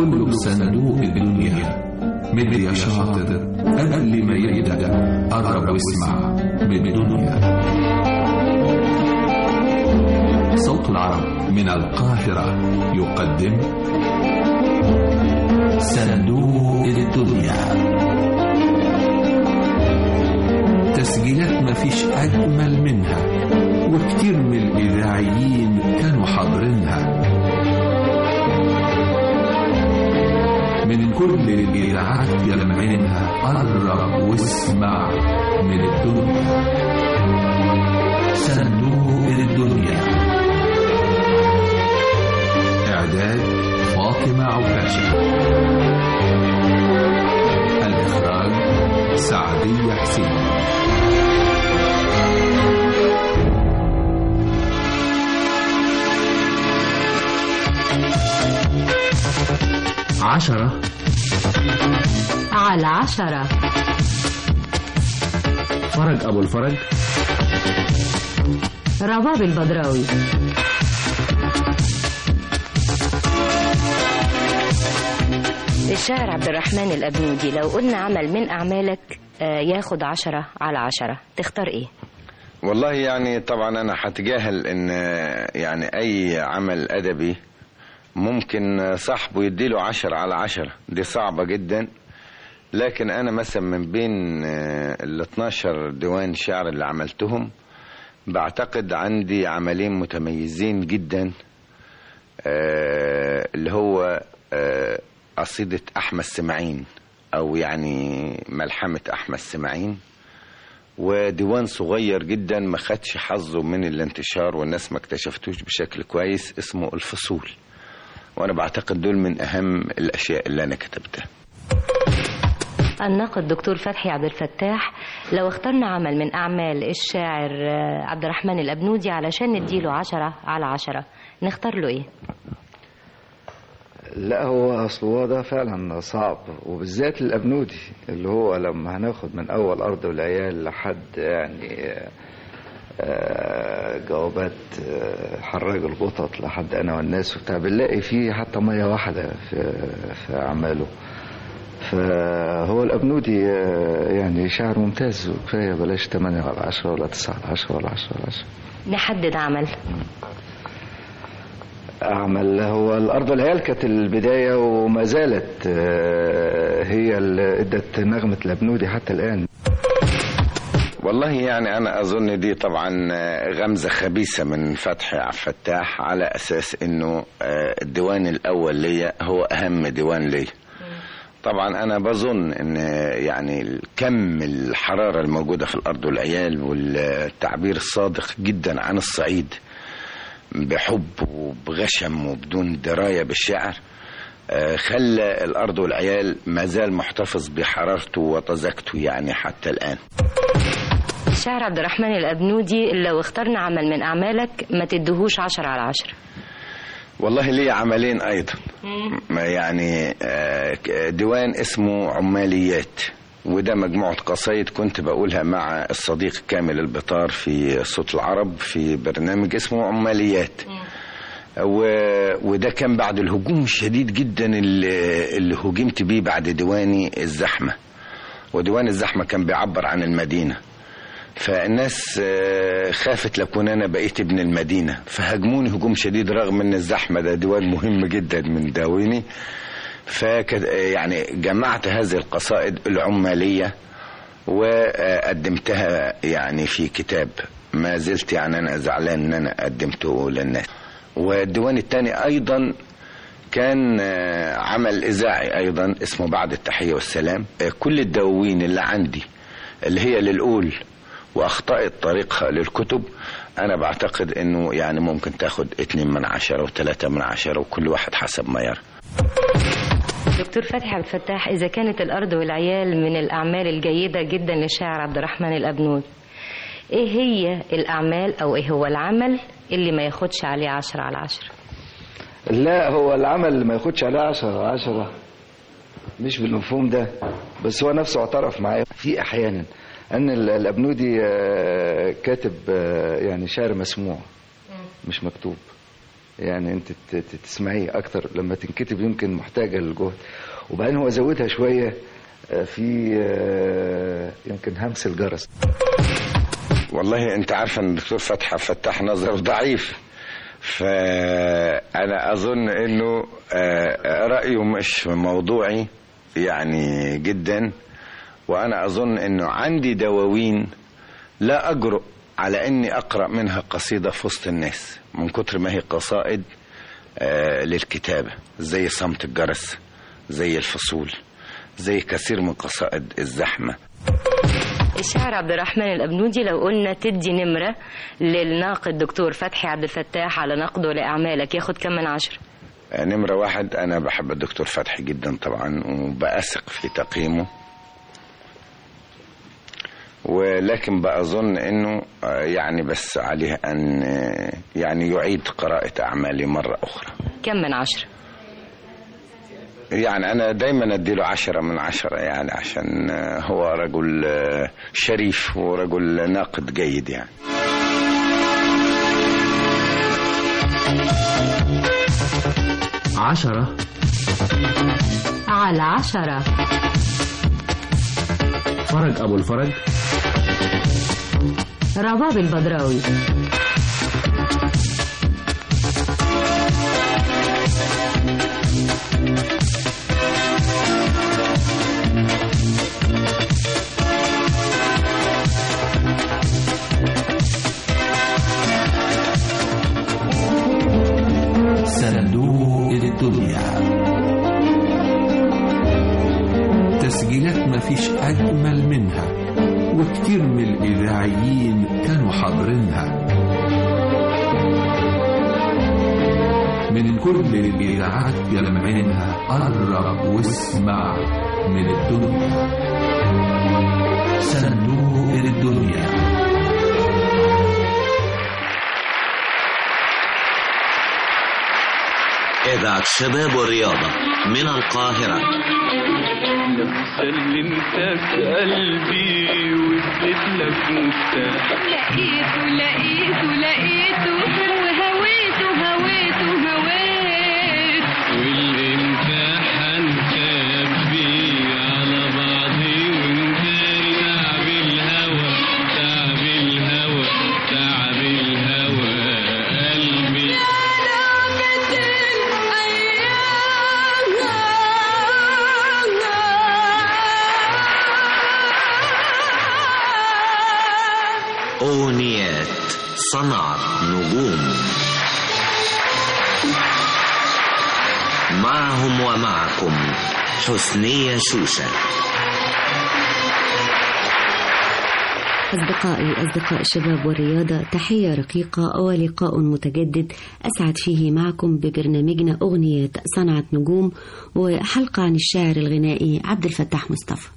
كله بصندوق الدنيا مد يا شاطر قبل ما يبدأ قرب واسمع بالدنيا صوت العرب من القاهرة يقدم صندوق الدنيا تسجيلات مفيش أجمل منها وكتير من الإذاعيين كانوا حاضرينها من كل الإذاعات جمعينها قرب واسمع من الدنيا صندوق الدنيا إعداد فاطمة عكاشة الإخراج سعدية حسين عشرة على عشرة فرج أبو الفرج رباب البدراوي الشاعر عبد الرحمن الأبنودي لو قلنا عمل من أعمالك آه، ياخد عشرة على عشرة تختار إيه؟ والله يعني طبعا انا هتجاهل ان يعني اي عمل ادبي ممكن صاحبه يديله عشر على عشرة دي صعبة جدا لكن انا مثلا من بين ال 12 ديوان شعر اللي عملتهم بعتقد عندي عملين متميزين جدا آه، اللي هو آه، قصيدة احمد سماعين او يعني ملحمة احمد سماعين وديوان صغير جدا ما خدش حظه من الانتشار والناس ما اكتشفتوش بشكل كويس اسمه الفصول وانا بعتقد دول من اهم الاشياء اللي انا كتبتها الناقد دكتور فتحي عبد الفتاح لو اخترنا عمل من أعمال الشاعر آه، عبد الرحمن الأبنودي علشان نديله عشرة على عشرة نختار له إيه؟ لا هو اصل هو ده فعلا صعب وبالذات الابنودي اللي هو لما هناخد من اول ارض والعيال لحد يعني آه، جوابات آه، حراج القطط لحد انا والناس وبتاع بنلاقي فيه حتى ميه واحده في في اعماله فهو الابنودي آه، يعني شاعر ممتاز وكفايه بلاش 8 ولا 10 ولا 9 ولا 10 ولا 10 ولا 10 نحدد عمل أعمل هو الأرض والعيال كانت البداية وما زالت آه، هي اللي ادت نغمة الأبنودي حتى الآن والله يعني انا اظن دي طبعا غمزه خبيثه من فتحي عبد الفتاح على اساس انه آه، الديوان الاول ليا هو اهم ديوان ليا طبعا انا بظن ان يعني كم الحراره الموجوده في الارض والعيال والتعبير الصادق جدا عن الصعيد بحب وبغشم وبدون درايه بالشعر آه، خلى الارض والعيال ما زال محتفظ بحرارته وطزجته يعني حتى الان الشاعر عبد الرحمن الأبنودي لو اخترنا عمل من أعمالك ما تدهوش عشرة على عشرة والله لي عملين ايضا ما يعني آه، ديوان اسمه عماليات وده مجموعة قصايد كنت بقولها مع الصديق كامل البطار في صوت العرب في برنامج اسمه عماليات و... وده كان بعد الهجوم الشديد جدا اللي, اللي هجمت بيه بعد ديواني الزحمة وديوان الزحمة كان بيعبر عن المدينة فالناس آه، خافت لكون انا بقيت ابن المدينه فهاجموني هجوم شديد رغم ان الزحمه ده ديوان مهم جدا من دواويني فكد يعني جمعت هذه القصائد العماليه وقدمتها يعني في كتاب ما زلت يعني انا زعلان ان انا قدمته للناس والديوان الثاني ايضا كان آه، عمل اذاعي ايضا اسمه بعد التحيه والسلام آه، كل الدواوين اللي عندي اللي هي للقول واخطأت طريقها للكتب انا بعتقد انه يعني ممكن تاخد اتنين من عشرة وتلاتة من عشرة وكل واحد حسب ما يرى دكتور فتحي عبد الفتاح إذا كانت الأرض والعيال من الأعمال الجيدة جدا للشاعر عبد الرحمن الأبنود إيه هي الأعمال أو إيه هو العمل اللي ما ياخدش عليه عشرة على عشرة لا هو العمل اللي ما ياخدش عليه 10 10 مش بالمفهوم ده بس هو نفسه اعترف معايا في احيانا ان ال- الابنودي آه، كاتب آه، يعني شعر مسموع مش مكتوب يعني انت ت- ت- تسمعيه اكتر لما تنكتب يمكن محتاجه للجهد وبعدين هو زودها شويه آه، في آه، يمكن همس الجرس والله انت عارفه ان الدكتور فتحي فتح نظر ضعيف فانا اظن انه آه، رايه مش موضوعي يعني جدا وانا اظن انه عندي دواوين لا اجرؤ على اني اقرا منها قصيده في وسط الناس من كتر ما هي قصائد آه، للكتابه زي صمت الجرس زي الفصول زي كثير من قصائد الزحمه الشاعر عبد الرحمن الأبنودي لو قلنا تدي نمرة للناقد دكتور فتحي عبد الفتاح على نقده لأعمالك ياخد كم من عشرة نمرة واحد أنا بحب الدكتور فتحي جدا طبعا وبأثق في تقييمه ولكن بأظن أنه آه، يعني بس عليه أن آه، يعني يعيد قراءة أعمالي مرة أخرى كم من عشرة يعني أنا دايما أديله عشرة من عشرة يعني عشان آه، هو رجل آه، شريف ورجل ناقد جيد يعني عشرة على عشرة فرج أبو الفرج رباب البدراوي صندوق الدنيا تسجيلات مفيش أجمل منها وكتير من الإذاعيين كانوا حاضرينها من كل الإذاعات يلمعينها قرب واسمع من الدنيا صندوق الدنيا إذاعة شباب والرياضة من القاهرة سلمتك قلبي واديت لك مفتاح لقيته لقيته لقيته وهويته هويته هويت والامتحان كبي على بعضي وانت تعب الهوى تعب الهوى تعب الهوى قلبي أغنيات صنعت نجوم معهم ومعكم حسنية شوشة أصدقائي أصدقاء الشباب والرياضة تحية رقيقة ولقاء متجدد أسعد فيه معكم ببرنامجنا أغنية صنعت نجوم وحلقة عن الشاعر الغنائي عبد الفتاح مصطفى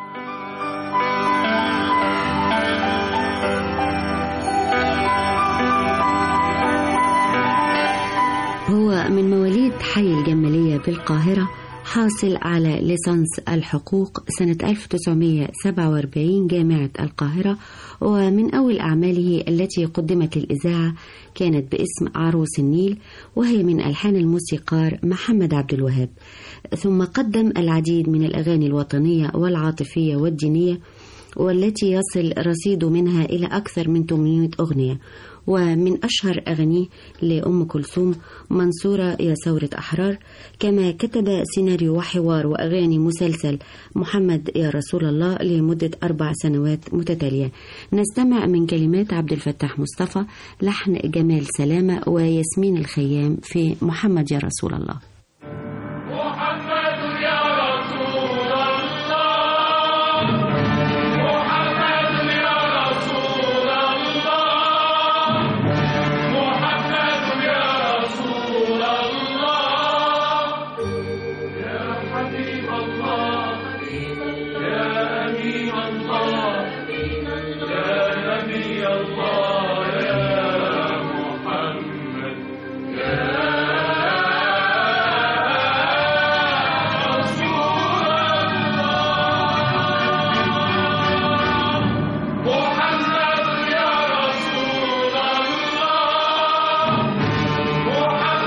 هو من مواليد حي الجمالية بالقاهرة حاصل على ليسانس الحقوق سنة 1947 جامعة القاهرة ومن أول أعماله التي قدمت للإذاعة كانت باسم عروس النيل وهي من ألحان الموسيقار محمد عبد الوهاب ثم قدم العديد من الأغاني الوطنية والعاطفية والدينية والتي يصل رصيده منها إلى أكثر من 800 أغنية ومن أشهر أغانيه لأم كلثوم منصورة يا ثورة أحرار كما كتب سيناريو وحوار وأغاني مسلسل محمد يا رسول الله لمدة أربع سنوات متتالية نستمع من كلمات عبد الفتاح مصطفى لحن جمال سلامة وياسمين الخيام في محمد يا رسول الله محمد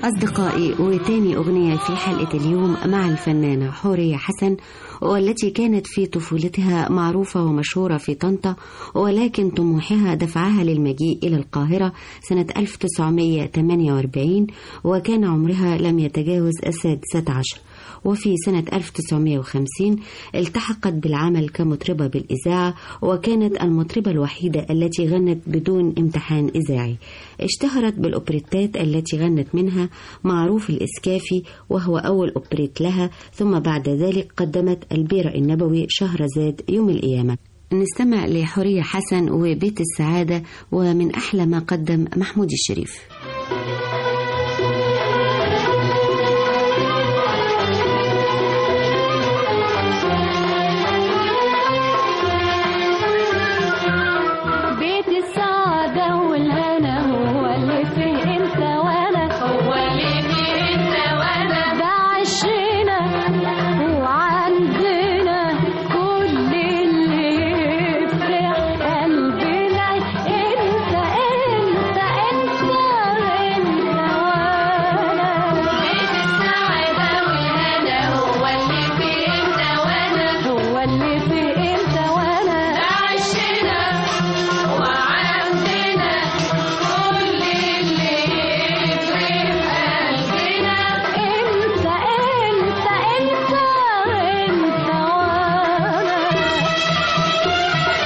أصدقائي وتاني أغنية في حلقة اليوم مع الفنانة حورية حسن والتي كانت في طفولتها معروفة ومشهورة في طنطا ولكن طموحها دفعها للمجيء إلى القاهرة سنة 1948 وكان عمرها لم يتجاوز السادسة عشر وفي سنة 1950 التحقت بالعمل كمطربة بالإذاعة وكانت المطربة الوحيدة التي غنت بدون امتحان إذاعي اشتهرت بالأوبريتات التي غنت منها معروف الإسكافي وهو أول أوبريت لها ثم بعد ذلك قدمت البيرة النبوي شهرزاد يوم القيامة نستمع لحورية حسن وبيت السعادة ومن أحلى ما قدم محمود الشريف بيت السعادة والهنا هو اللي فيه انت وانا هو اللي فيه انت وانا ده عشنا وعندنا كل اللي يفرح قلبنا انت انت انت انت وانا بيت السعادة والهنا هو اللي فيه انت وانا هو اللي فيه انت وانا ده عشنا وعندنا كل اللي يفرح قلبنا انت انت انت انت وانا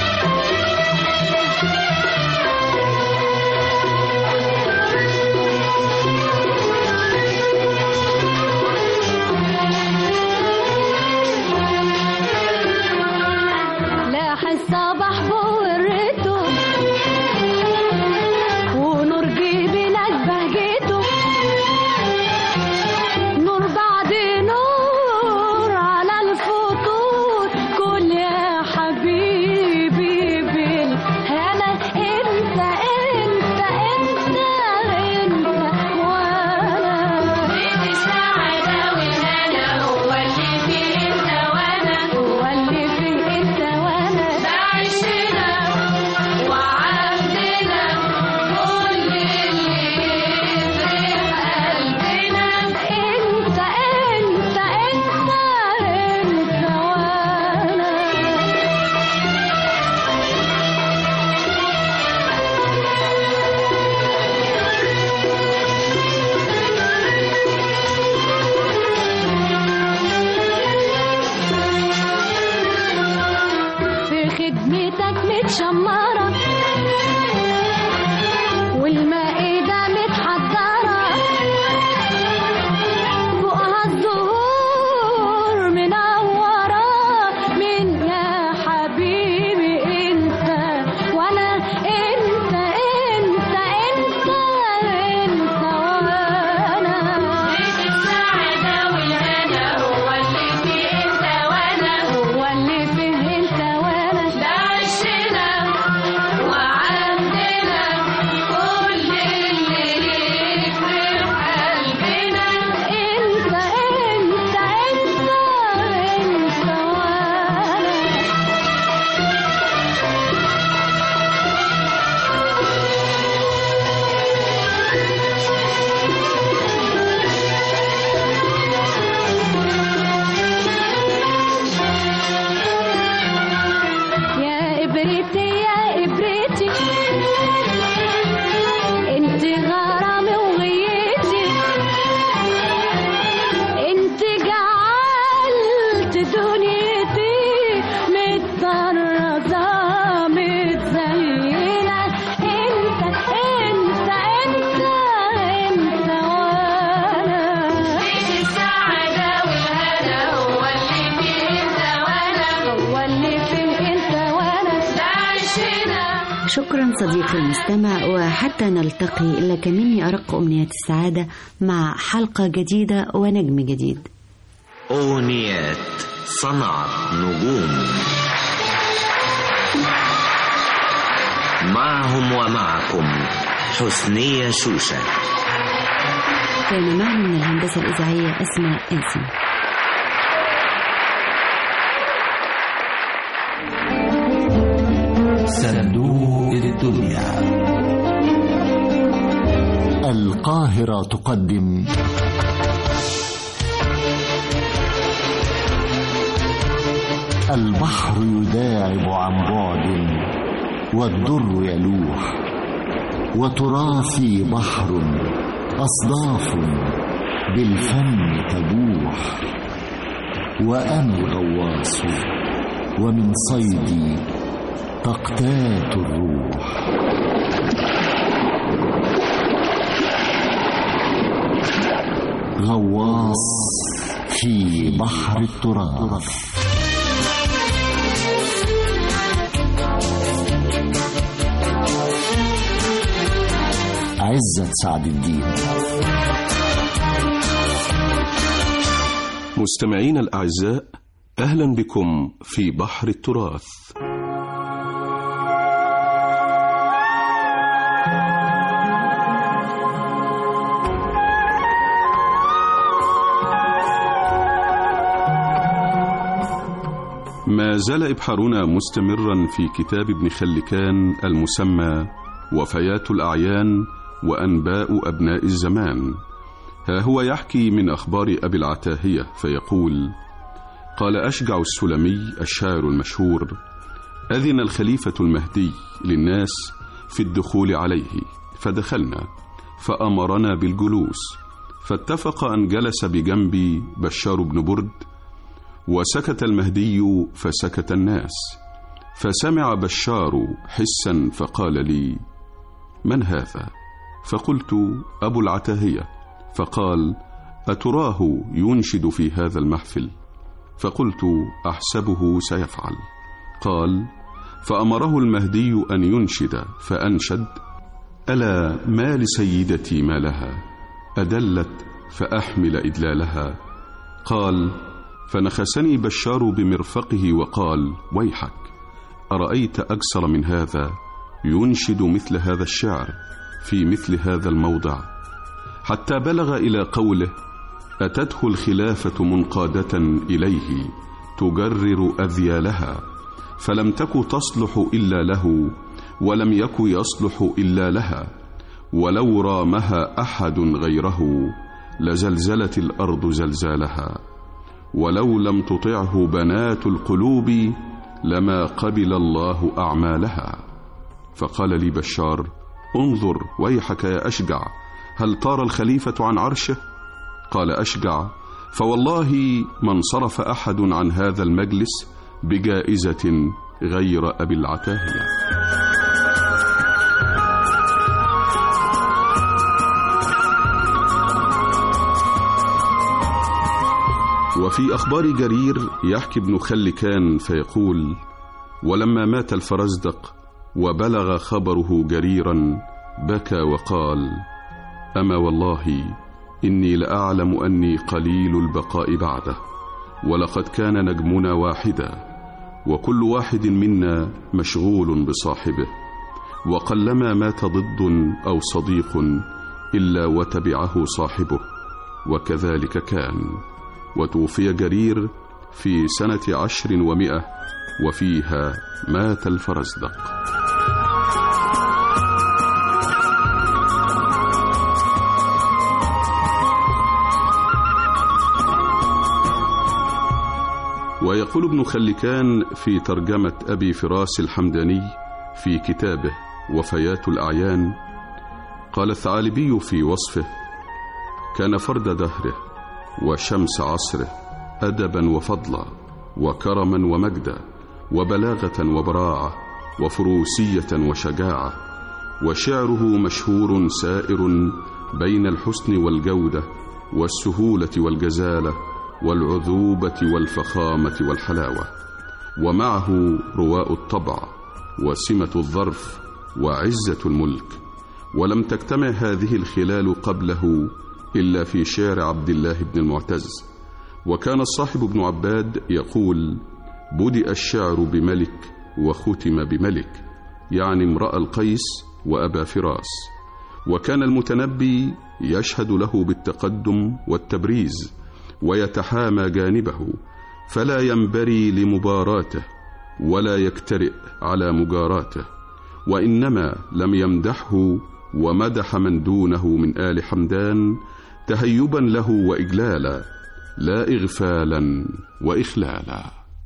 لاح الصباح بورته ونور جبينك بهجته نور بعد نور على الفطور كل يا حبيبي بالهنا انت انت انت انت وانا بيت السعادة والهنا هو اللي فيه انت وانا هو اللي فيه انت وانا ده عشنا وعندنا كل اللي يفرح قلبنا انت انت انت انت وانا في خدمتك متشمرة والمائدة متحضرة فوقها الزهور منورة من يا حبيبي انت وانا انت انت انت انت وانا بيت السعادة والهنا هو اللي فيه انت وانا هو اللي فيه انت وانا ده عشنا وعندنا كل اللي يفرح قلبنا انت انت انت انت وانا يا إبرتي يا إبرتي انت غرامي وغيتي انت جعلت دنيتي متطرزة متزينة انت انت انت انت وانا بيت السعادة والهنا هو اللي فيه انت وانا هو اللي فيه انت وانا ده عشنا شكرا صديقي المستمع وحتى نلتقي لك مني أرق أمنيات السعادة مع حلقة جديدة ونجم جديد أغنيات صنعت نجوم معهم ومعكم حسنية شوشة كان معنا من الهندسة الإذاعية أسماء قاسم صندوق الدنيا القاهرة تقدم البحر يداعب عن بعد والدر يلوح وتراثي بحر أصداف بالفم تبوح وأنا الغواص ومن صيدي تقتات الروح غواص في بحر التراث عزت سعد الدين مستمعينا الأعزاء أهلا بكم في بحر التراث ما زال إبحارنا مستمرا في كتاب ابن خلكان المسمى وفيات الأعيان وأنباء أبناء الزمان ها هو يحكي من أخبار أبي العتاهية فيقول قال أشجع السلمي الشاعر المشهور أذن الخليفة المهدي للناس في الدخول عليه فدخلنا فأمرنا بالجلوس فاتفق أن جلس بجنبي بشار بن برد وسكت المهدي فسكت الناس فسمع بشار حسا فقال لي من هذا فقلت أبو العتاهية فقال أتراه ينشد في هذا المحفل فقلت أحسبه سيفعل قال فأمره المهدي أن ينشد فأنشد ألا ما لسيدتي ما لها أدلت فأحمل إدلالها قال فنخسني بشار بمرفقه وقال ويحك أرأيت أكثر من هذا ينشد مثل هذا الشعر في مثل هذا الموضع حتى بلغ إلى قوله أتته الخلافة منقادة إليه تجرر أذيالها فلم تك تصلح إلا له ولم يك يصلح إلا لها ولو رامها أحد غيره لزلزلت الأرض زلزالها ولو لم تطعه بنات القلوب لما قبل الله أعمالها فقال لي بشار انظر ويحك يا أشجع هل طار الخليفة عن عرشه قال أشجع فوالله ما انصرف أحد عن هذا المجلس بجائزة غير أبي العتاهية وفي أخبار جرير يحكي ابن خلكان فيقول ولما مات الفرزدق وبلغ خبره جريرا بكى وقال أما والله إني لأعلم أني قليل البقاء بعده ولقد كان نجمنا واحدا وكل واحد منا مشغول بصاحبه وقلما مات ضد أو صديق إلا وتبعه صاحبه وكذلك كان وتوفي جرير في سنة عشر ومئة وفيها مات الفرزدق ويقول ابن خلكان في ترجمة أبي فراس الحمداني في كتابه وفيات الأعيان قال الثعالبي في وصفه كان فرد دهره وشمس عصره أدبا وفضلا وكرما ومجدا وبلاغة وبراعة وفروسية وشجاعة وشعره مشهور سائر بين الحسن والجودة والسهولة والجزالة والعذوبة والفخامة والحلاوة ومعه رواء الطبع وسمة الظرف وعزة الملك ولم تجتمع هذه الخلال قبله إلا في شعر عبد الله بن المعتز وكان الصاحب ابن عباد يقول بدأ الشعر بملك وختم بملك يعني امرأ القيس وأبا فراس وكان المتنبي يشهد له بالتقدم والتبريز ويتحامى جانبه فلا ينبري لمباراته ولا يكترئ على مجاراته وإنما لم يمدحه ومدح من دونه من آل حمدان تهيبا له وإجلالا لا إغفالا وإخلالا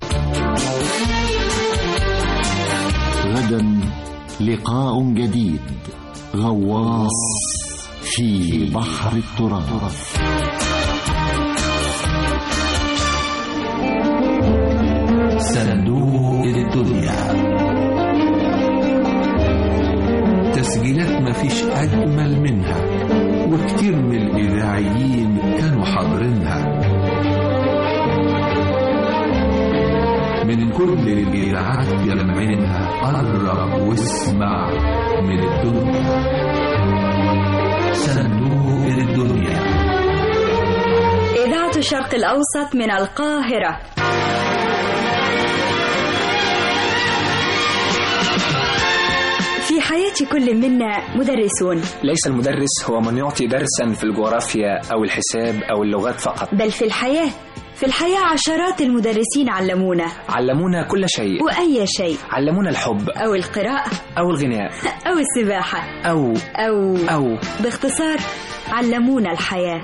غدا لقاء جديد غواص في بحر التراث صندوق الدنيا تسجيلات مفيش أجمل منها وكتير من الإذاعيين كانوا حاضرينها من كل الإذاعات يلمعينها قرب واسمع من الدنيا صندوق الدنيا إذاعة الشرق الأوسط من القاهرة في حياة كل منا مدرسون ليس المدرس هو من يعطي درسا في الجغرافيا أو الحساب أو اللغات فقط بل في الحياة في الحياة عشرات المدرسين علمونا علمونا كل شيء وأي شيء علمونا الحب أو القراءة أو الغناء أو السباحة أو أو أو باختصار علمونا الحياة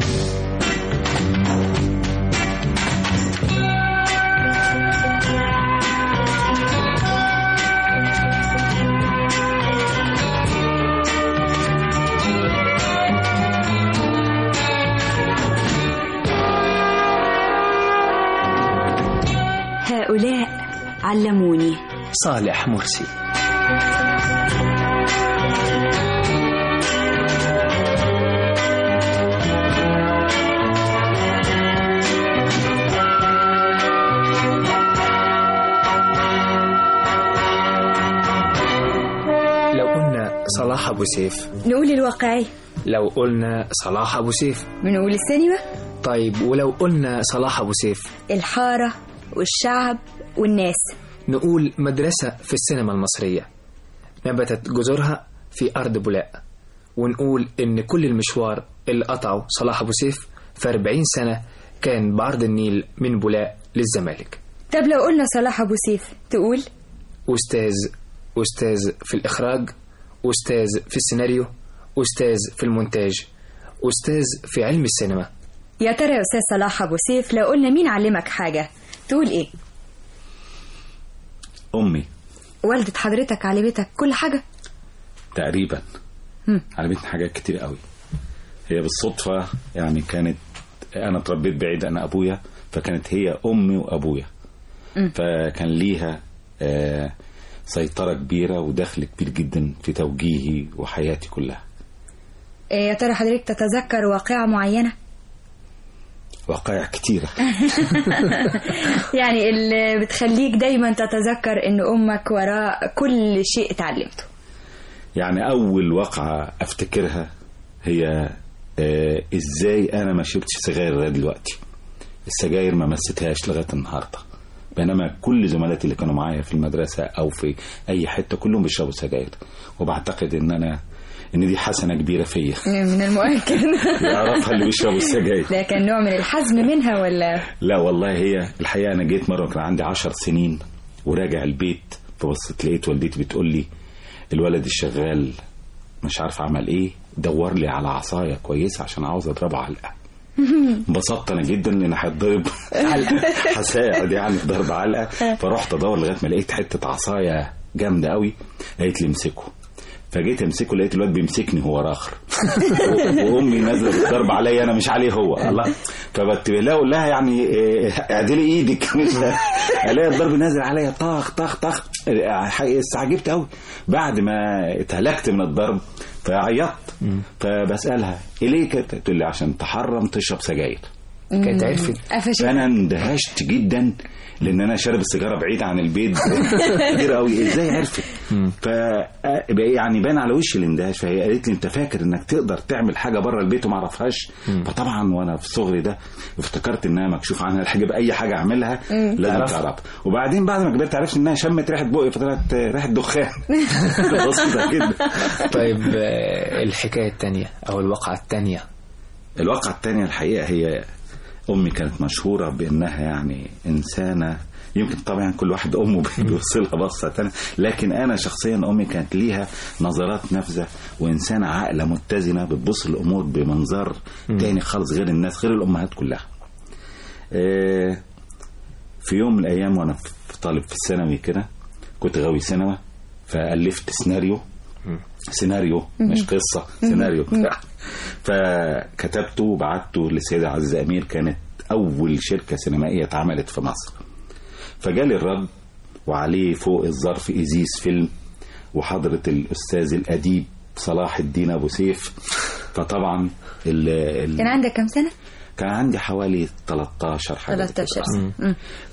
هؤلاء علموني صالح مرسي لو قلنا صلاح أبو سيف نقول الواقعي لو قلنا صلاح أبو سيف بنقول السينما طيب ولو قلنا صلاح أبو سيف الحارة والشعب والناس نقول مدرسة في السينما المصرية نبتت جذورها في أرض بولاق ونقول إن كل المشوار اللي قطعه صلاح أبو سيف في 40 سنة كان بعرض النيل من بولاق للزمالك طب لو قلنا صلاح أبو سيف تقول أستاذ أستاذ في الإخراج أستاذ في السيناريو أستاذ في المونتاج أستاذ في علم السينما يا ترى يا أستاذ صلاح أبو سيف لو قلنا مين علمك حاجة تقول إيه أمي والدة حضرتك علمتك كل حاجة تقريبا هم. علمتني حاجات كتير قوي هي بالصدفة يعني كانت أنا اتربيت بعيد عن أبويا فكانت هي أمي وأبويا مم. فكان ليها آه، سيطرة كبيرة ودخل كبير جدا في توجيهي وحياتي كلها إيه يا ترى حضرتك تتذكر واقعة معينة وقائع كتيرة يعني اللي بتخليك دايما تتذكر ان امك وراء كل شيء اتعلمته يعني أول وقعة أفتكرها هي آه، إزاي أنا ما شربتش سجاير لغاية دلوقتي السجاير ما مستهاش لغاية النهاردة بينما كل زملاتي اللي كانوا معايا في المدرسة أو في أي حتة كلهم بيشربوا سجاير وبعتقد إن أنا إن دي حسنة كبيرة فيا من المؤكد يعرفها اللي بيشربوا السجاير ده كان نوع من الحزم منها ولا لا والله هي الحقيقة أنا جيت مرة كان عندي عشر سنين وراجع البيت فبصيت لقيت والدتي بتقول لي الولد الشغال مش عارف عمل ايه دور لي على عصاية كويسة عشان عاوز اضربه علقة انبسطت انا جدا لان هتضرب هساعد يعني في ضرب علقة فرحت ادور لغاية ما لقيت حتة عصاية جامدة قوي قالت لي امسكه فجيت امسكه لقيت الواد بيمسكني هو راخر و- وامي نازله بالضرب عليا انا مش عليه هو الله فبتبه لها اقول لها يعني إيه، اعدلي ايدك مش الاقي الضرب نازل عليا طخ طخ طخ حقيقة استعجبت قوي بعد ما اتهلكت من الضرب فعيطت فبسالها ايه ليه كده تقول لي عشان تحرم تشرب سجاير كانت عرفت قفشت فانا اندهشت جدا لان انا شارب السيجاره بعيد عن البيت كتير قوي ازاي عرفت ف يعني بان على وشي الاندهاش فهي قالت لي انت فاكر انك تقدر تعمل حاجه بره البيت وما اعرفهاش فطبعا وانا في صغري ده افتكرت انها مكشوف عنها الحجاب اي حاجه اعملها مم. لازم تعرفها. تعرفها وبعدين بعد ما كبرت عرفت انها شمت ريحه بقي فطلعت ريحه دخان بسيطه جدا طيب آه، الحكاية التانية أو الواقعة التانية الواقعة التانية الحقيقة هي أمي كانت مشهورة بأنها يعني إنسانة يمكن طبعا كل واحد امه بيوصلها بصه تانية لكن انا شخصيا امي كانت ليها نظرات نافذه وانسانه عاقله متزنه بتبص الامور بمنظار تاني خالص غير الناس غير الامهات كلها آه، في يوم من الايام وانا في طالب في الثانوي كده كنت غاوي سينما فالفت سيناريو سيناريو مش قصه سيناريو فكتبته وبعته للسيده عزيزه امير كانت اول شركه سينمائيه اتعملت في مصر فجالي الرد وعليه فوق الظرف إزيز فيلم وحضرة الأستاذ الأديب صلاح الدين أبو سيف فطبعا ال ال كان عندك كم سنة؟ كان عندي حوالي 13 حاجة 13 سنة مم.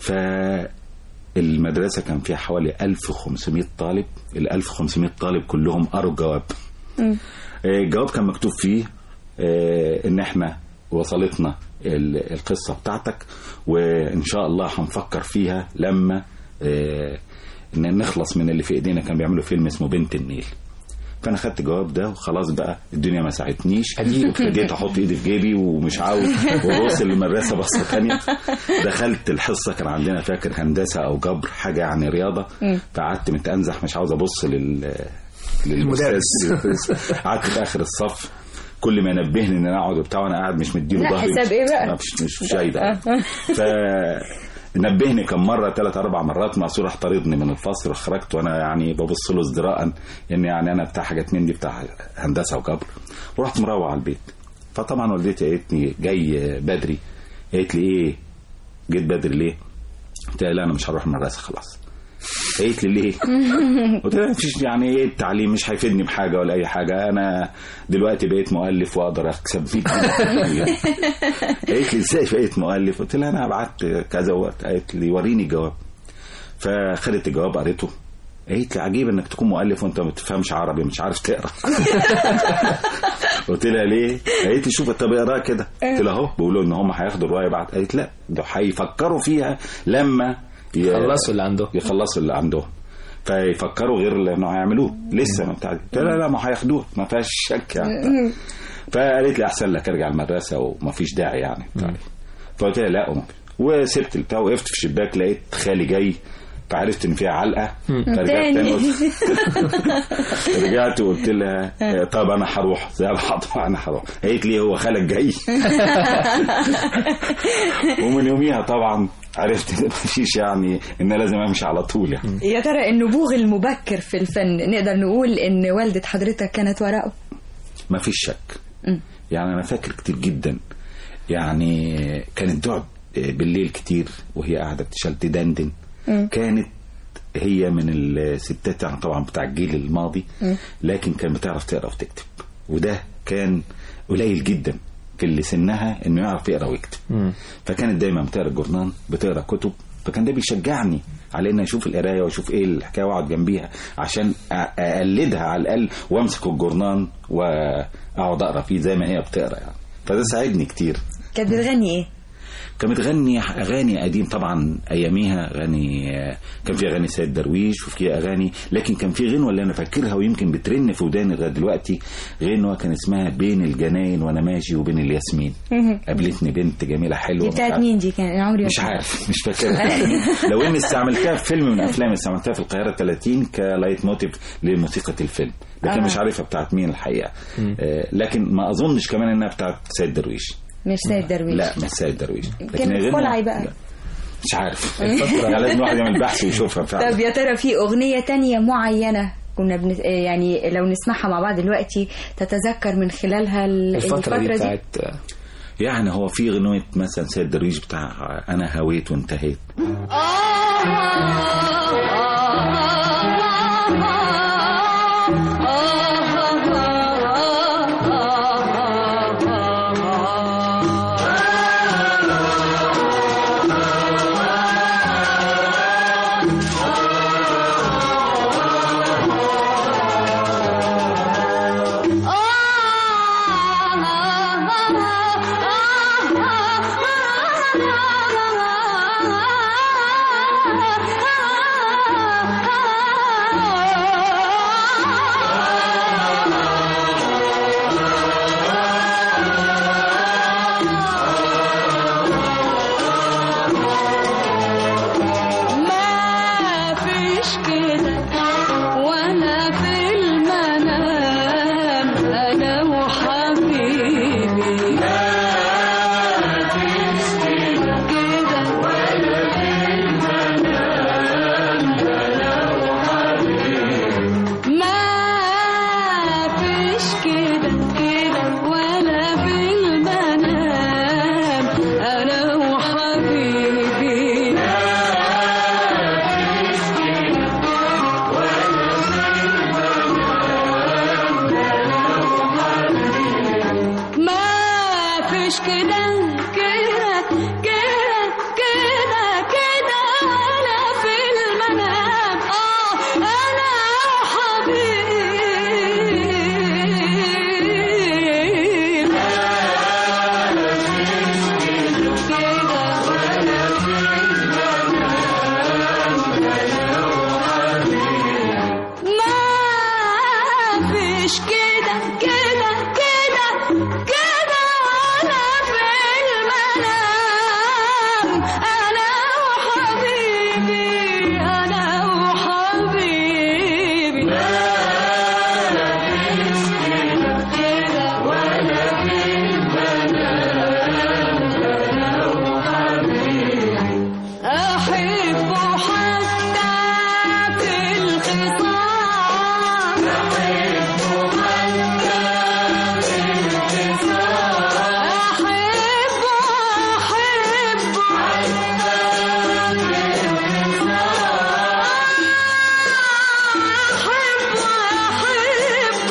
فالمدرسة كان فيها حوالي 1500 طالب ال 1500 طالب كلهم قروا الجواب مم. آه، الجواب كان مكتوب فيه آه، ان احنا وصلتنا ال- القصة بتاعتك وان شاء الله هنفكر فيها لما آه، ان نخلص من اللي في ايدينا كان بيعملوا فيلم اسمه بنت النيل فانا خدت الجواب ده وخلاص بقى الدنيا ما ساعدتنيش وابتديت احط ايدي في جيبي ومش عاوز وابص للمدرسه بصه ثانيه دخلت الحصه كان عندنا فاكر هندسه او جبر حاجه يعني رياضه مم. فقعدت متأنزح مش عاوز ابص لل المدرس. للأستاذ. قعدت في اخر الصف كل ما ينبهني ان انا اقعد وبتاع وانا قاعد مش مديله لا، ظهري حساب إيه بقى؟ لا، مش مش مش جايده ف نبهني كم مره ثلاث اربع مرات مقصور راح طاردني من الفصل وخرجت وانا يعني ببص له ازدراء ان يعني انا بتاع حاجات من دي بتاع هندسه وجبر ورحت مروح على البيت فطبعا والدتي قالت لي جاي بدري قالت لي ايه جيت بدري ليه؟ قلت لها لا انا مش هروح المدرسه خلاص قالت لي ليه؟ قلت لها مفيش يعني ايه التعليم مش هيفيدني بحاجه ولا اي حاجه انا دلوقتي بقيت مؤلف واقدر اكسب 100 جنيه قالت لي ازاي بقيت مؤلف؟ قلت لها انا بعت كذا وقت قالت لي وريني الجواب فخدت الجواب قريته قالت لي عجيب انك تكون مؤلف وانت ما بتفهمش عربي مش عارف تقرا قلت لها ليه؟ قالت لي شوف طب اقرا كده قلت لها اهو بيقولوا ان هم هياخدوا الروايه بعد قالت لا ده هيفكروا فيها لما ي- يخلصوا اللي عندهم يخلصوا اللي عندهم فيفكروا غير اللي انه هيعملوه لسه ما بتاع قلت لها لا لا ما هياخدوه ما فيهاش شك يعني فقالت لي احسن لك ارجع المدرسه وما فيش داعي يعني بتاع. فقلت لها لا وما في. وسبت البتاع وقفت في الشباك لقيت خالي جاي فعرفت ان فيها علقه فرجعت تاني. تاني قلت- رجعت وقلت لها آه، طب انا هروح زي ما هروح انا هروح قالت لي هو خالك جاي ومن يوميها طبعا عرفت ان مفيش يعني ان لازم امشي على طول يعني يا ترى النبوغ المبكر في الفن نقدر نقول ان والدة حضرتك كانت وراءه ما فيش شك مم. يعني انا فاكر كتير جدا يعني كانت تقعد بالليل كتير وهي قاعده بتشتغل تدندن مم. كانت هي من الستات يعني طبعا بتاع الجيل الماضي مم. لكن كانت بتعرف تقرا وتكتب وده كان قليل جدا في اللي سنها انه يعرف يقرا ويكتب فكانت دايما بتقرا جورنان بتقرا كتب فكان ده بيشجعني على ان اشوف القرايه واشوف ايه الحكايه واقعد جنبيها عشان أ- اقلدها على الاقل وامسك الجورنان واقعد اقرا فيه زي ما هي بتقرا يعني فده ساعدني كتير كانت بتغني ايه؟ كانت بتغني اغاني قديم طبعا اياميها اغاني كان في اغاني سيد درويش وفي اغاني لكن كان في غنوه اللي انا فاكرها ويمكن بترن في وداني لغايه دلوقتي غنوه كان اسمها بين الجناين وانا ماشي وبين الياسمين قابلتني بنت جميله حلوه دي مش بتاعت عارف- مين دي كان أنا عمري ما مش عارف مش فاكرها لو اني استعملتها في فيلم من افلام استعملتها في القاهره 30 كلايت موتيف لموسيقى الفيلم لكن آه. مش عارفها بتاعت مين الحقيقه آه لكن ما اظنش كمان انها بتاعت سيد درويش مش سيد درويش لا مش سيد درويش كان هي غنوة- خلعي بقى لا، مش عارف يعني لازم الواحد يعمل بحث ويشوفها طب فعلا يا ترى في أغنية تانية معينة كنا بن... يعني لو نسمعها مع بعض دلوقتي تتذكر من خلالها ال- الفترة دي بتاعت يعني هو في غنوة مثلا سيد درويش بتاع أنا هويت وانتهيت Ah كده كده ولا في المنام أنا وحبيبي ما فيش كده كده كده كده كده ولا في المنام اه انا حبيبي ما فيش كده كده كده كده ولا في المنام انا وحبيبي انا وحبيبي كده ولا في أحب حتى في الخصام أحب حتى في الخصام أحب أحب حتى في الخصام أحب أحب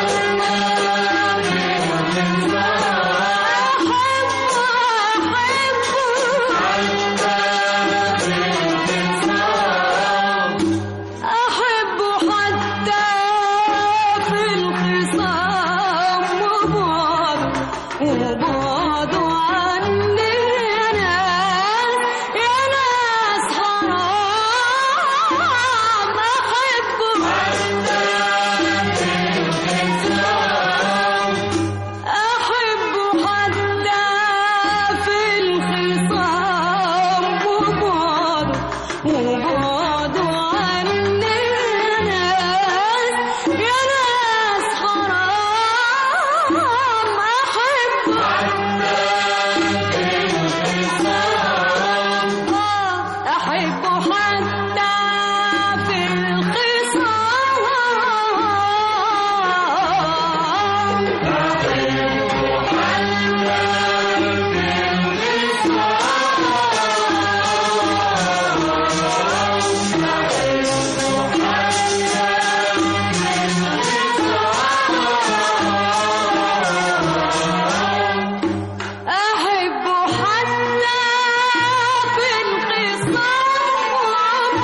أحب حتى في الخصام وبعد وبعد عني يا ناس يا ناس حرام أحب حتى في الخصام أحب حتى في الخصام وبعد وبعد عني يا ناس يا ناس حرام أحب حتى في الخصام أحب حتى في أحب حتى في الخصام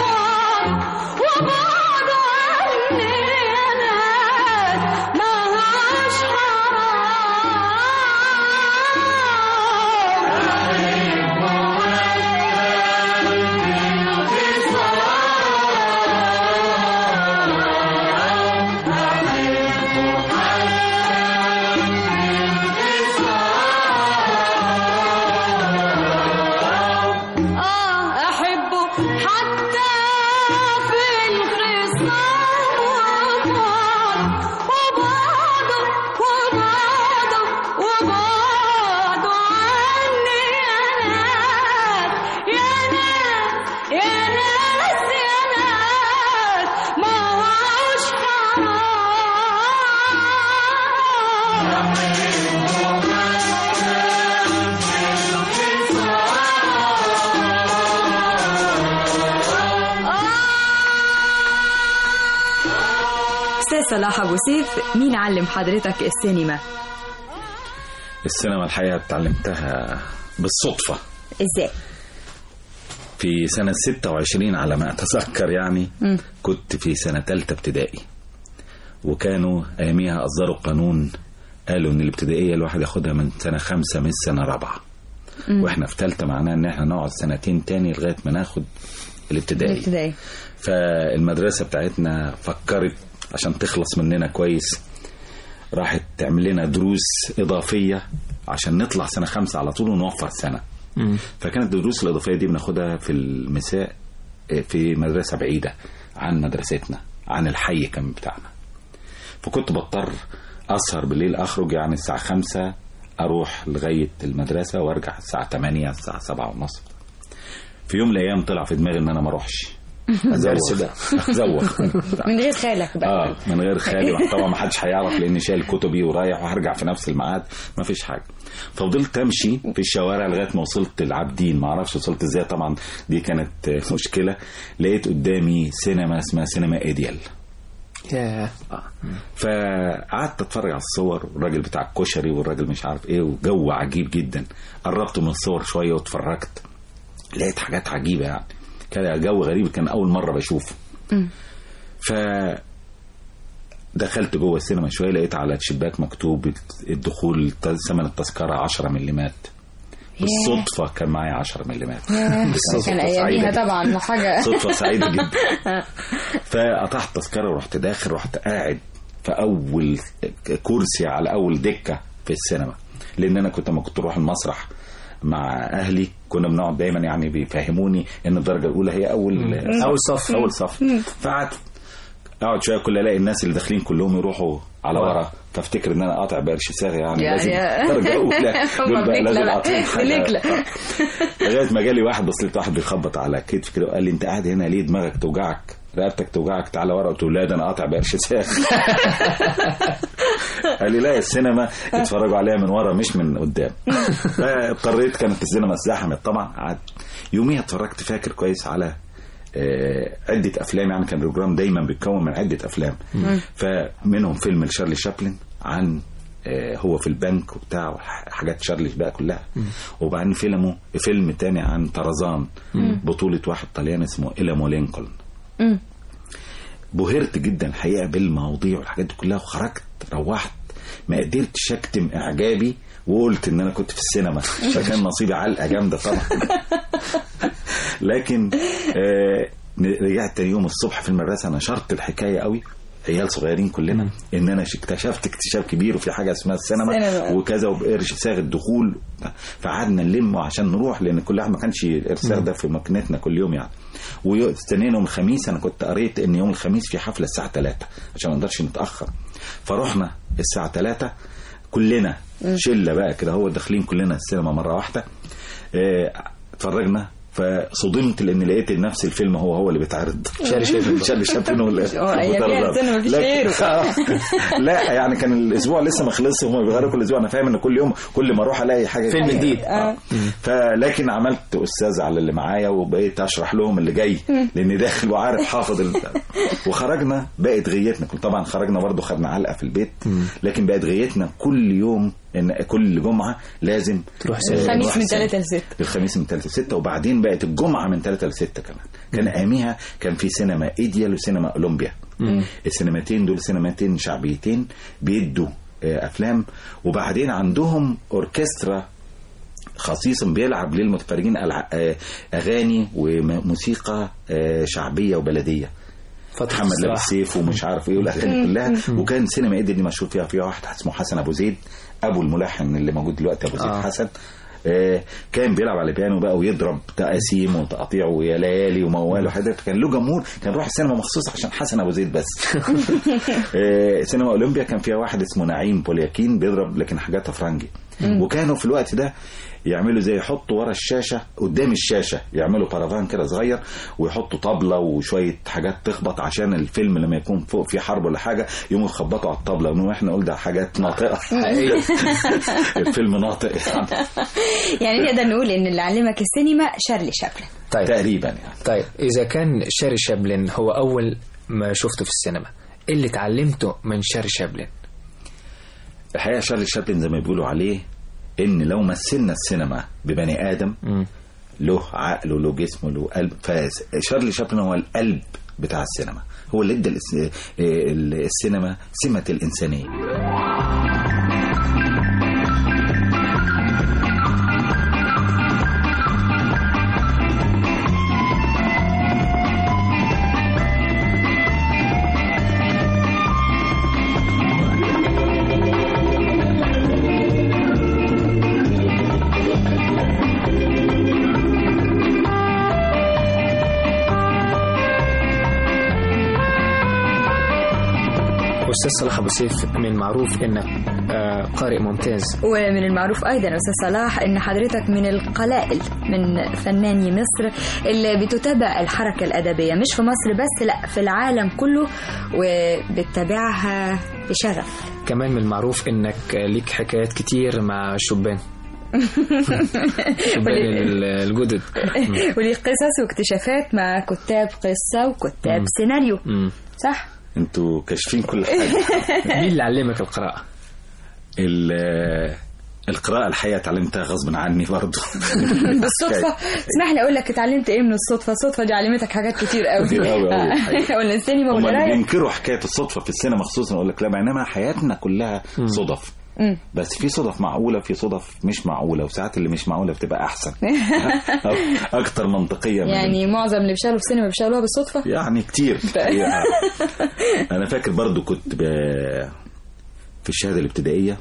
وبعد عني يا ناس ما هاش آه أحب حتى في الخصام وبعد وبعد وبعد عني يا ناس يا ناس يا ناس يا ناس ما هوش أستاذ صلاح أبو سيف مين علم حضرتك السينما؟ السينما الحقيقة اتعلمتها بالصدفة إزاي؟ في سنة 26 على ما أتذكر يعني مم. كنت في سنة تالتة ابتدائي وكانوا أياميها أصدروا قانون قالوا إن الابتدائية الواحد ياخدها من سنة خمسة من سنة رابعة مم. واحنا في تالتة معناه ان احنا نقعد سنتين تاني لغاية ما ناخد الابتدائي الابتدائي فالمدرسة بتاعتنا فكرت عشان تخلص مننا كويس راحت تعمل لنا دروس إضافية عشان نطلع سنة خمسة على طول ونوفر سنة فكانت الدروس الإضافية دي بناخدها في المساء في مدرسة بعيدة عن مدرستنا عن الحي كان بتاعنا فكنت بضطر أسهر بالليل أخرج يعني الساعة خمسة أروح لغاية المدرسة وأرجع الساعة تمانية الساعة سبعة ونص في يوم من الأيام طلع في دماغي إن أنا ما أروحش الدرس ده ازوق من غير خالك بقى اه من غير خالي طبعا ما حدش هيعرف لاني شايل كتبي ورايح وهرجع في نفس الميعاد ما فيش حاجه ففضلت امشي في الشوارع لغايه ما وصلت العابدين ما اعرفش وصلت ازاي طبعا دي كانت آه، مشكله لقيت قدامي سينما اسمها سينما ايديال ياه فقعدت اتفرج على الصور والراجل بتاع الكشري والراجل مش عارف ايه وجو عجيب جدا قربت من الصور شويه واتفرجت لقيت حاجات عجيبه يعني كان جو غريب كان اول مره بشوفه ف دخلت جوه السينما شويه لقيت على الشباك مكتوب الدخول ثمن التذكره 10 مليمات بالصدفه كان معايا 10 مليمات ياه، كان اياميها طبعا حاجه صدفه سعيده جدا فقطعت تذكره ورحت داخل رحت قاعد في اول كرسي على اول دكه في السينما لان انا كنت لما كنت اروح المسرح مع اهلي كنا بنقعد دايما يعني بيفهموني ان الدرجه الاولى هي اول مم. أول صف. اول صف فقعدت اقعد شويه كل الاقي الناس اللي داخلين كلهم يروحوا على ورا فافتكر ان انا قاطع بقرش ساغ يعني يا- لازم يا. درجه اولى دول بقى بنكلة لازم بقى. اعطيهم حاجه بنكلة. آه. لغايه ما جالي واحد بص لقيت واحد بيخبط على كتفي كده وقال لي انت قاعد هنا ليه دماغك توجعك رقبتك توجعك تعالى ورا قلت له لا ده انا قاطع بقرش ساغ قال لي لا السينما يتفرجوا عليها من ورا مش من قدام فاضطريت كانت السينما ازدحمت طبعا قعدت يوميها اتفرجت فاكر كويس على آه، عدة أفلام يعني كان البروجرام دايما بيتكون من عدة أفلام مم. فمنهم فيلم لشارلي شابلن عن آه، هو في البنك وبتاع وحاجات شارلي بقى كلها وبعدين فيلمه فيلم تاني عن طرزان مم. بطولة واحد طليان اسمه إلامو لينكولن مم. بهرت جدا الحقيقه بالمواضيع والحاجات دي كلها وخرجت روحت ما قدرتش اكتم اعجابي وقلت ان انا كنت في السينما فكان نصيبي علقه جامده طبعا لكن آه رجعت تاني يوم الصبح في المدرسه نشرت الحكايه قوي عيال صغيرين كلنا ان انا اكتشفت اكتشاف كبير وفي حاجه اسمها السينما السينما. وكذا وبقرش صاغ الدخول فقعدنا نلم عشان نروح لان كل واحد ما كانش الارساغ ده في مكنتنا كل يوم يعني واستنينا يوم الخميس انا كنت قريت ان يوم الخميس في حفله الساعه 3 عشان ما نقدرش نتاخر فرحنا الساعه 3 كلنا مم. شله بقى كده هو داخلين كلنا السينما مره واحده اه، اتفرجنا فصدمت لان لقيت نفس الفيلم هو هو اللي بيتعرض شاري شابلن. شارلي شابلن هو اللي هو أياميها السينما مفيش لكن- غيره. لا يعني كان الاسبوع لسه ما خلصش هم بيغيروا كل اسبوع انا فاهم ان كل يوم كل ما اروح الاقي حاجه فيلم جديد. آه. فلكن عملت استاذ على اللي معايا وبقيت اشرح لهم اللي جاي مم. لاني داخل وعارف حافظ ال... وخرجنا بقت غيتنا كل- طبعا خرجنا برضو خدنا علقه في البيت لكن بقت غيتنا كل يوم ان كل جمعه لازم تروح الخميس من 3 ل 6 الخميس من 3 ل 6 وبعدين بقت الجمعه من 3 ل 6 كمان كان اياميها كان في سينما ايديال وسينما اولمبيا مم. السينماتين دول سينماتين شعبيتين بيدوا آه، افلام وبعدين عندهم اوركسترا خصيصا بيلعب للمتفرجين ألع- آه، اغاني وموسيقى آه، شعبيه وبلديه محمد الصراحة. لابس سيف ومش عارف ايه والاغاني مم. كلها مم. وكان سينما ايدي دي مشهور فيها فيها واحد اسمه حسن ابو زيد ابو الملحن اللي موجود دلوقتي ابو زيد آه. حسن آه، كان بيلعب على البيانو بقى ويضرب تقاسيم وتقاطيع ويا ليالي وموال وحاجات كان له جمهور كان روح السينما مخصوص عشان حسن ابو زيد بس آه، سينما اولمبيا كان فيها واحد اسمه نعيم بولياكين بيضرب لكن حاجاتها فرنجي مم. وكانوا في الوقت ده يعملوا زي يحطوا ورا الشاشه قدام الشاشه يعملوا بارافان كده صغير ويحطوا طبله وشويه حاجات تخبط عشان الفيلم لما يكون فوق في حرب ولا حاجه يقوموا يخبطوا على الطبله ونقول احنا نقول ده حاجات ناطقه الفيلم ناطق يعني يعني نقدر نقول ان اللي علمك السينما شارلي شابلن طيب تقريبا يعني طيب إذا كان شاري شابلن هو أول ما شفته في السينما إيه اللي اتعلمته من شاري شابلن الحقيقه شارلي شابلن زي ما بيقولوا عليه ان لو مثلنا السينما ببني ادم له عقل وله جسم وله قلب فشارلي شابلن هو القلب بتاع السينما هو اللي ادى الس- ال- السينما سمه الانسانيه أستاذ صلاح أبو سيف من معروف إنك آه، قارئ ممتاز ومن المعروف ايضا يا استاذ صلاح ان حضرتك من القلائل من فناني مصر اللي بتتابع الحركه الادبيه مش في مصر بس لا في العالم كله وبتتابعها بشغف كمان من المعروف إنك ليك حكايات كتير مع الشبان شبان ال- الجدد وليه قصص واكتشافات مع كتاب قصه وكتاب مم. سيناريو مم. صح انتوا كاشفين كل حاجه مين اللي علمك القراءة؟ ال- القراءة الحقيقة اتعلمتها غصب عني برضه بالصدفه اسمح لي اقول لك اتعلمت ايه من الصدفه الصدفه دي علمتك حاجات كتير قوي كتير قوي قوي الحقيقة. ولا السينما هم اللي والقرايه بينكروا حكاية الصدفة في السينما خصوصا اقول لك لا بينما حياتنا كلها صدف مم. بس في صدف معقولة في صدف مش معقولة وساعات اللي مش معقولة بتبقى أحسن أو أكتر منطقية من يعني معظم اللي بيشتغلوا في السينما بيشتغلوها بالصدفه يعني كتير يعني انا فاكر برضو كنت ب... في الشهاده الابتدائيه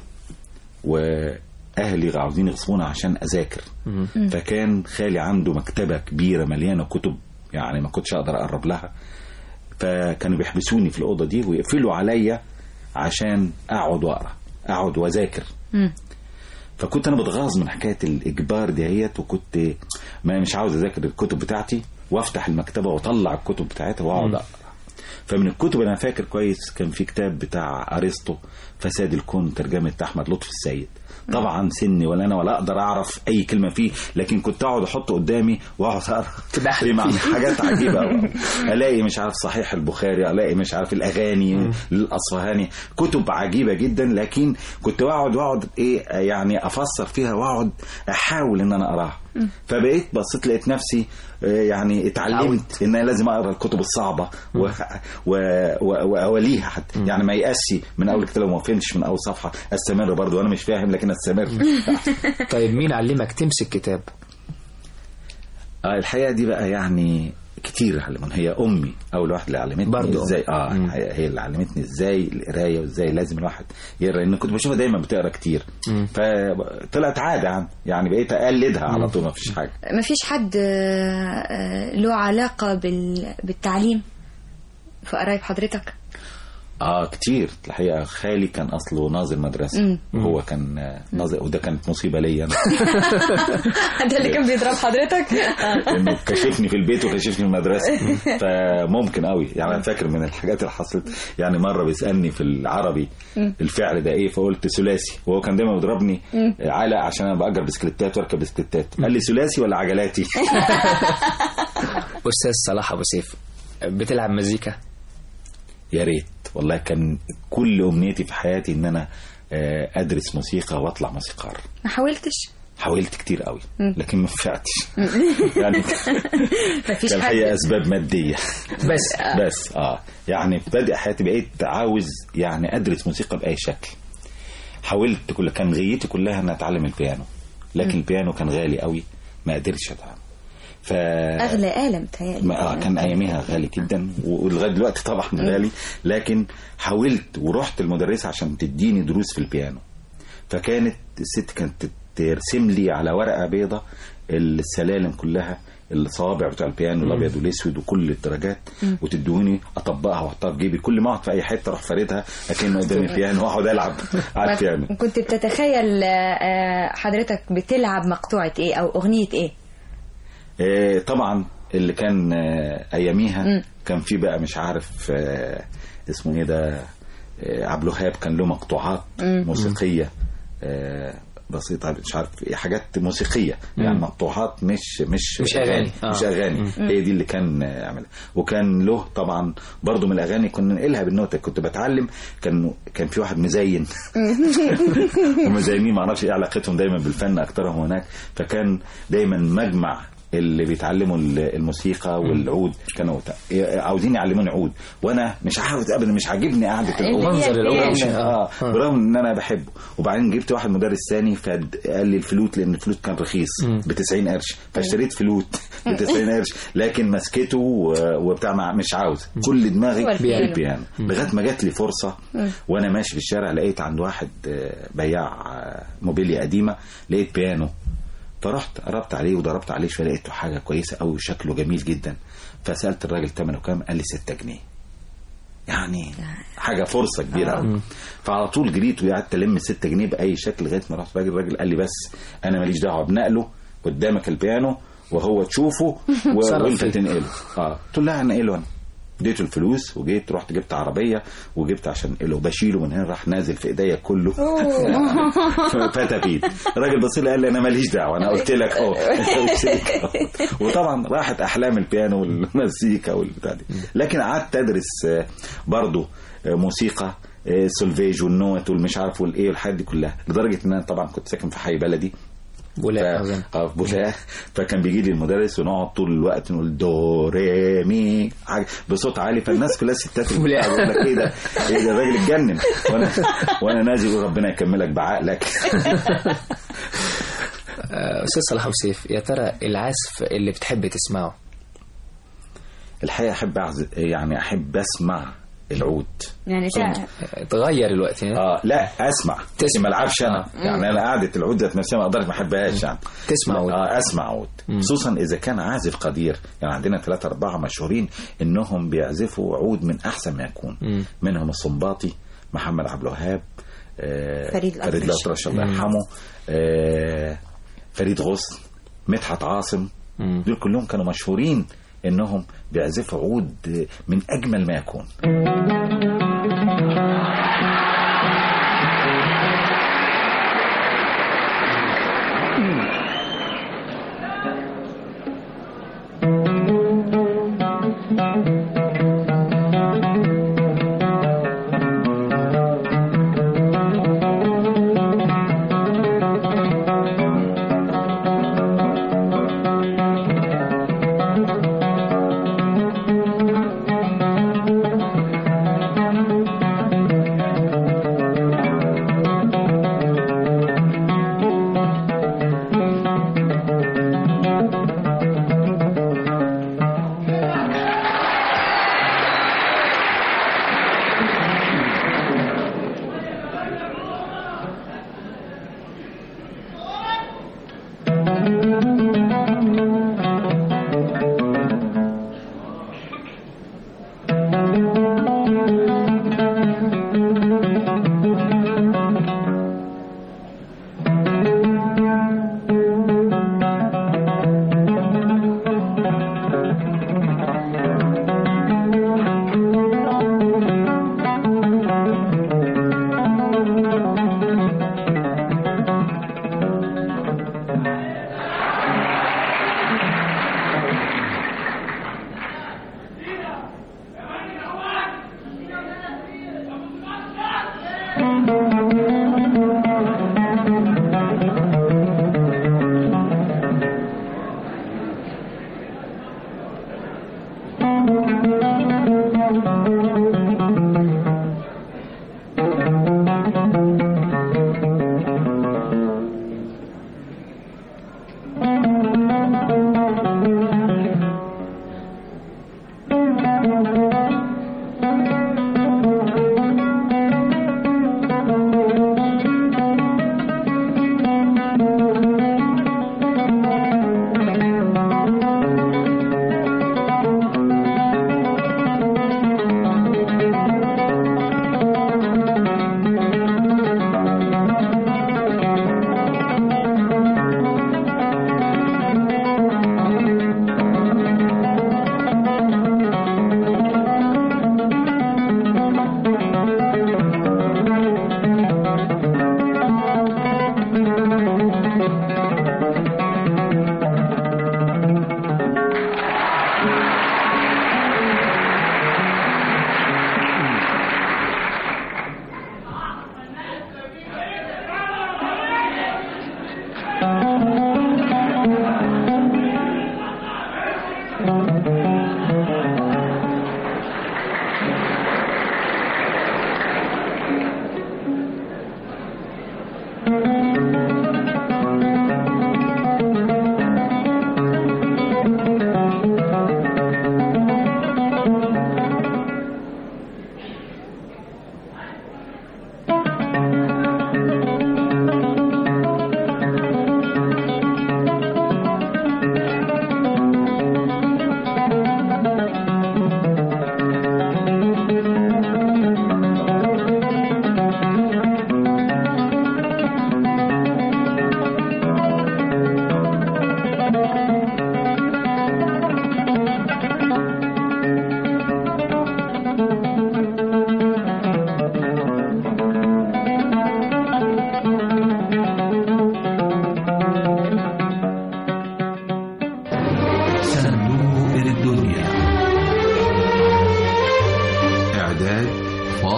واهلي عاوزين يغصبونا عشان اذاكر فكان خالي عنده مكتبه كبيره مليانه كتب يعني ما كنتش اقدر اقرب لها فكانوا بيحبسوني في الاوضه دي ويقفلوا عليا عشان اقعد واقرا اقعد واذاكر فكنت انا بتغاظ من حكايه الاجبار ديت وكنت ما مش عاوز اذاكر الكتب بتاعتي وافتح المكتبه واطلع الكتب بتاعتها واقعد اقرا فمن الكتب انا فاكر كويس كان في كتاب بتاع ارسطو فساد الكون ترجمه احمد لطفي السيد طبعا سني ولا انا ولا اقدر اعرف اي كلمه فيه لكن كنت اقعد احطه قدامي واقعد اقرا في معنى حاجات عجيبه قوي الاقي مش عارف صحيح البخاري الاقي مش عارف الاغاني للاصفهاني كتب عجيبه جدا لكن كنت بقعد واقعد ايه يعني افسر فيها واقعد احاول ان انا اقراها فبقيت بصيت لقيت نفسي آه، يعني اتعلمت ان انا لازم اقرا الكتب الصعبه و- و- و- واوليها حتى يعني ما يأسي من اول كتاب وما فهمتش من اول صفحه استمر برضو انا مش فاهم لكن استمر طيب مين علمك تمسك كتاب؟ آه الحقيقه دي بقى يعني كتير علمون هي امي اول واحده اللي علمتني برضو ازاي اه الحقيقة هي اللي علمتني ازاي القرايه وازاي لازم الواحد يقرا لان كنت بشوفها دايما بتقرا كتير فطلعت عاده يعني يعني بقيت اقلدها على طول ما فيش حاجه ما فيش حد آه، آه، له علاقة بال... بالتعليم في قرايب حضرتك اه كتير الحقيقه خالي كان اصله ناظر مدرسه مم. وهو كان آه، ناظر وده كانت مصيبه ليا انا ده اللي كان بيضرب حضرتك انه كشفني في البيت وكشفني في المدرسه فممكن قوي يعني انا فاكر من الحاجات اللي حصلت يعني مره بيسالني في العربي مم. الفعل ده ايه فقلت ثلاثي وهو كان دايما بيضربني مم. علق عشان انا باجر بسكليتات واركب بسكليتات قال لي ثلاثي ولا عجلاتي أستاذ صلاح أبو سيف بتلعب مزيكا؟ يا ريت والله كان كل امنيتي في حياتي ان انا آه، ادرس موسيقى واطلع موسيقار ما حاولتش حاولت كتير قوي مم. لكن ما نفعتش يعني مفيش كان حد هي اسباب ماديه بس بس اه يعني في بدء حياتي بقيت عاوز يعني ادرس موسيقى باي شكل حاولت كل كان غيتي كلها ان اتعلم البيانو لكن مم. البيانو كان غالي قوي ما قدرتش اتعلم ف اغلى آلة متهيألي ما آه كان اياميها غالي جدا ولغايه دلوقتي طبعا غالي لكن حاولت ورحت المدرسه عشان تديني دروس في البيانو فكانت الست كانت ترسم لي على ورقه بيضة السلالم كلها الصوابع بتاع البيانو الابيض والاسود وكل الدرجات مم. وتدوني اطبقها واحطها في جيبي كل ما اقعد في اي حته اروح فاردها اكنه قدامي بيانو واقعد العب على البيانو كنت بتتخيل آه، حضرتك بتلعب مقطوعة ايه او اغنية ايه آه، طبعا اللي كان آه، اياميها مم. كان في بقى مش عارف آه، اسمه ايه ده آه، عبد الوهاب كان له مقطوعات مم. موسيقيه آه، بسيطه مش عارف إيه، حاجات موسيقيه مم. يعني مقطوعات مش مش مش أغاني. آه. مش اغاني مم. هي دي اللي كان آه، يعملها وكان له طبعا برضو من الاغاني كنا ننقلها بالنوتة كنت بتعلم كان كان في واحد مزين ومزينين ما اعرفش ايه علاقتهم دايما بالفن اكترهم هناك فكان دايما مجمع اللي بيتعلموا ال- الموسيقى والعود كانوا تع- عاوزين يعلموني عود وانا مش عاوز ابدا مش عاجبني قعده العود منظر العود برغم- مش- اه برغم ان انا بحبه وبعدين جبت واحد مدرس ثاني فقال لي الفلوت لان الفلوت كان رخيص ب 90 قرش فاشتريت فلوت ب 90 قرش لكن مسكته و- وبتاع مع- مش عاوز كل دماغي هو البيانو. البيانو لغايه ما جات لي فرصه مم. وانا ماشي في الشارع لقيت عند واحد آه، بياع آه، موبيليا قديمه لقيت بيانو فرحت قربت عليه وضربت عليه شويه لقيته حاجه كويسه قوي وشكله جميل جدا فسالت الراجل ثمنه كام قال لي 6 جنيه يعني حاجه فرصه كبيره قوي فعلى طول جريت وقعدت الم 6 جنيه باي شكل لغايه ما رحت راجل الراجل قال لي بس انا ماليش دعوه بنقله قدامك البيانو وهو تشوفه و- صرف وانت فيه. تنقله اه قلت له لا هنقله انا اديته الفلوس وجيت رحت جبت عربيه وجبت عشان انقله بشيله من هنا راح نازل في ايديا كله فتافيت الراجل بص لي قال لي انا ماليش دعوه انا قلت لك اهو أنت قلت لك أهو. وطبعا راحت احلام البيانو والمزيكا والبتاع دي لكن قعدت ادرس آه، برضو آه، موسيقى آه، سولفيج والنوت والمش عارف والايه والحاجات دي كلها لدرجه ان انا طبعا كنت ساكن في حي بلدي بولاق أظن. اه في بولاق فكان بيجي لي المدرس ونقعد طول الوقت نقول دو ري مي حاجة بصوت عالي فالناس كلها ستات بولاق. يقول لك ايه ده ايه ده الراجل اتجنن وانا وانا نازل يقول ربنا يكملك بعقلك آه، أستاذ صلاح أبو سيف يا ترى العزف اللي بتحب تسمعه الحقيقه احب اعزف يعني احب اسمع العود يعني شا... تغير الوقت يعني اه لا اسمع تسمع ما العبش انا آه. يعني انا قعده العود ذات نفسها ما اقدرش ما احبهاش يعني تسمع عود. اه اسمع عود خصوصا اذا كان عازف قدير يعني عندنا ثلاثة أربعة مشهورين إنهم بيعزفوا عود من أحسن ما يكون مم. منهم الصنباطي محمد عبد الوهاب آه، فريد الأطرش. فريد الأطرش الله مم. يرحمه آه، فريد غصن مدحت عاصم مم. دول كلهم كانوا مشهورين إنهم بيعزفوا عود من أجمل ما يكون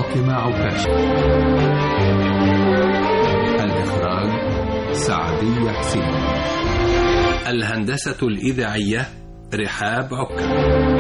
فاطمة عكاش الإخراج سعدية حسين الهندسة الإذاعية رحاب عكا